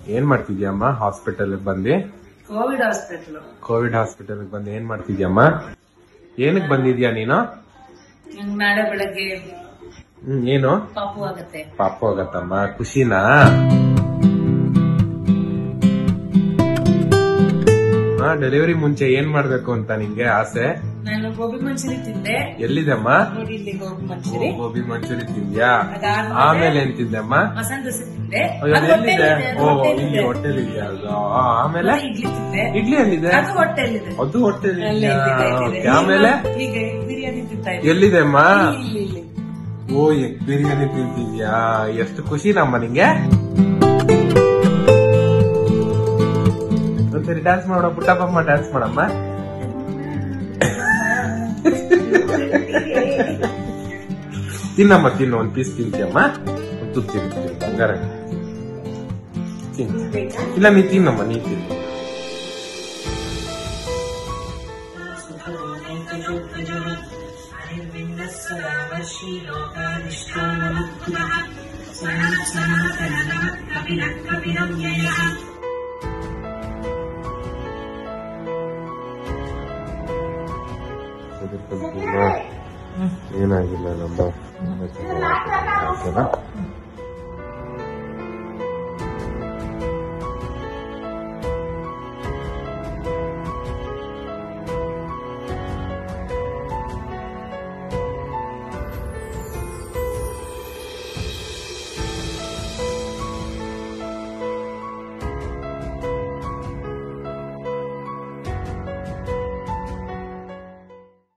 ಏನ್ ಮಾಡ್ತಿದ್ಯಮ್ಮ ಹಾಸ್ಪಿಟಲ್ ಬಂದಿ ಕೋವಿಡ್ ಹಾಸ್ಪಿಟಲ್ ಕೋವಿಡ್ ಹಾಸ್ಪಿಟಲ್ ಬಂದು ಏನ್ ಮಾಡ್ತಿದ್ಯಮ್ಮ ಏನಕ್ ಬಂದಿದ್ಯಾ ನೀನು ನಾಳೆ ಬೆಳಗ್ಗೆ ಹ್ಮ್ ಏನು ಪಾಪು ಆಗತ್ತೆ ಪಾಪ ಹೋಗತ್ತಮ್ಮ ಖುಷಿನಾ ಹಾ ಡೆಲಿವರಿ ಮುಂಚೆ ಏನ್ ಮಾಡ್ಬೇಕು ಅಂತ ನಿಂಗೆ ಆಸೆ ನಾನು ಗೋಬಿ ಮಂಚೂರಿ ತಿಂದೆ ಎಲ್ಲಿದೆಮ್ಮ ನೋಡಿ ಇಲ್ಲಿ ಗೋಬಿ ಓ, ಮಂಚೂರಿ ಗೋಬಿ ಮಂಚೂರಿ ತಿಂದ್ಯಾ ಅದಾದ್ಮೇಲೆ ಆಮೇಲೆ ಏನ್ ತಿಂದೆಮ್ಮ ಮಸಾಲೆ ದೋಸೆ ತಿಂದೆ ಅಯ್ಯೋ, ಅದು ಅದು ಎಲ್ಲಿದೆ ಹೊಟ್ಟೆಲಿದೆ, ಅದು ಓ ಹೊಟ್ಟೆಲಿದೆ. ಇಲ್ಲಿ ಹೊಟ್ಟೆಲಿ ಇದೆಯಾ ಅದು ಆ, ಆಮೇಲೆ ಮತ್ತೆ ಇಡ್ಲಿ ತಿಂದೆ ಇಡ್ಲಿ ಎಲ್ಲಿದೆ ಅದು ಹೊಟ್ಟೆಲಿದೆ ಅದು ಹೊಟ್ಟೆಲಿ ಅಲ್ಲೇ ಇದೆಯಾ? ಇಲ್ಲಿದೆ, ಇಲ್ಲಿದೆ. ಓಕೆ, ಆಮೇಲೆ ಈಗ ಈಗ ಬಿರಿಯಾನಿ ತಿಂತಾ ಇದ್ದೀನಿ ಎಲ್ಲಿದೆ ಅಮ್ಮ ಇಲ್ಲಿ ಇಲ್ಲಿ ಓ ಎಗ್ ಬಿರಿಯಾನಿ ತಿಂತಿದ್ಯಾ ಎಷ್ಟು ಖುಷಿ ನಮ್ಮ ನಿಂಗೆ ಒಂದ್ಸರಿ ಡ್ಯಾನ್ಸ್ ಮಾಡೋ ಪುಟ್ಟಪ್ಪಮ್ಮ ಡ್ಯಾನ್ಸ್ ಮಾಡಮ್ಮ ತಿನ್ನಮ್ಮ ತಿನ್ನು ಒಂದ್ ಪೀಸ್ ತಿಂತೀಯಮ್ಮ ಒಂದ್ ತುತ್ತು ತಿನ್ನು ತಿನ್ನು, ಬಂಗಾರ ತಿನ್ನು ಇಲ್ಲ ನೀ ತಿನ್ನಮ್ಮ ನೀ ತಿನ್ನು ಏನಾಗಿಲ್ಲ ನಮ್ಮ